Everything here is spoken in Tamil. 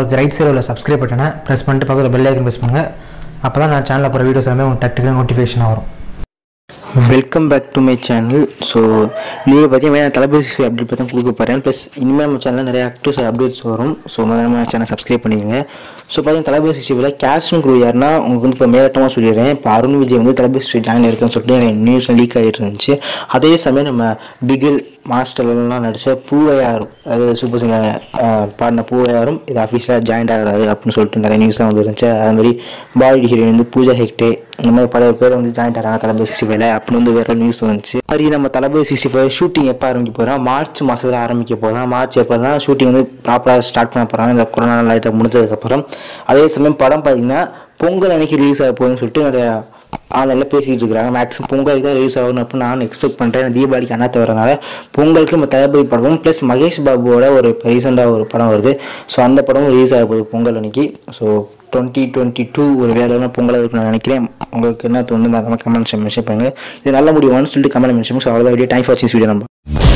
உங்களுக்கு ரைட் சைடில் உள்ள சப்ஸ்கிரைப் பட்டனை ப்ரெஸ் பண்ணிட்டு பக்கத்தில் பெல் ஐக்கன் ப்ரெஸ் பண்ணுங்கள் அப்போ தான் நான் சேனலில் போகிற வீடியோஸ் எல்லாமே உங்களுக்கு டக்கு நோட்டிஃபிகேஷன் வரும் welcome back to my channel so நீங்கள் பார்த்தீங்கன்னா தளபதி அப்டேட் பற்றி கொடுக்க போகிறேன் ப்ளஸ் இனிமேல் நம்ம சேனலில் நிறைய ஆக்டிவ்ஸ் அப்டேட்ஸ் வரும் ஸோ முதல்ல நம்ம சேனல் சப்ஸ்கிரைப் பண்ணிடுங்க ஸோ பார்த்தீங்கன்னா தளபதி சிஸ்டிவில் கேஷ்னு குரூப் யாருன்னா உங்களுக்கு வந்து இப்போ மேலட்டமாக சொல்லிடுறேன் இப்போ அருண் விஜய் வந்து தளபதி சிஸ்டி ஜாயின் இருக்குன்னு சொல்லிட்டு எனக்கு நியூஸ் லீக் ஆகிட்டு இருந்துச்சு அதே சமயம் நம்ம பிகில் மாஸ்டர்லாம் நடித்த பூவையாரும் அதாவது சூப்பர் சிங்கர் பாடின பூவையாரும் இது அஃபீஷியலாக ஜாயின் ஆகிறாரு அப்படின்னு சொல்லிட்டு நிறைய நியூஸ்லாம் வந்து இருந்துச்சு அது மாதிரி பாடி ஹீரோயின் வந்து பூஜா ஹெக்டே இந்த மாதிரி பல பேர் வந்து ஜாயின் ஆகிறாங்க தளபதி சிக்ஸ்டி ஃபைவ்ல அப்படின்னு வந்து வேற நியூஸ் வந்துச்சு மாதிரி நம்ம தளபதி சிக்ஸ்டி ஃபைவ் ஷூட்டிங் எப்போ ஆரம்பிக்க போகிறோம் மார்ச் மாதத்தில் ஆரம்பிக்க போகிறோம் மார்ச் எப்போ தான் ஷூட்டிங் வந்து ப்ராப்பராக ஸ்டார்ட் பண்ண போகிறாங்க இந்த கொரோனா லைட்டாக முடிஞ்சதுக்கப்புறம் அதே சமயம் படம் பார்த்தீங்கன்னா பொங்கல் அன்னைக்கு ரிலீஸ் ஆக போகுதுன்னு சொல்லிட்டு நிறைய ஆன்லைனில் பேசிகிட்டு இருக்கிறாங்க மேக்ஸிமம் பொங்கலுக்கு தான் ரிலீஸ் ஆகணும் அப்படின்னு நான் எக்ஸ்பெக்ட் பண்ணுறேன் தீபாவளிக்கு அண்ணாத்த வரனால பொங்கலுக்கு நம்ம தளபதி படமும் ப்ளஸ் மகேஷ் பாபுவோட ஒரு ரீசெண்டாக ஒரு படம் வருது ஸோ அந்த படமும் ரிலீஸ் ஆக போகுது பொங்கல் அன்னைக்கு ஸோ டுவெண்ட்டி டுவெண்ட்டி டூ ஒரு வேலையான பொங்கலாக இருக்குன்னு நான் நினைக்கிறேன் உங்களுக்கு என்ன தோணுது மறக்காம கமெண்ட் மென்ஷன் பண்ணுங்கள் இது நல்ல முடியுமான்னு சொல்லிட்டு கமெண்ட் மென்ஷன் ஸோ அவ்வளோதான் வீடியோ டைம் ஃபார் வீடியோ நம்ம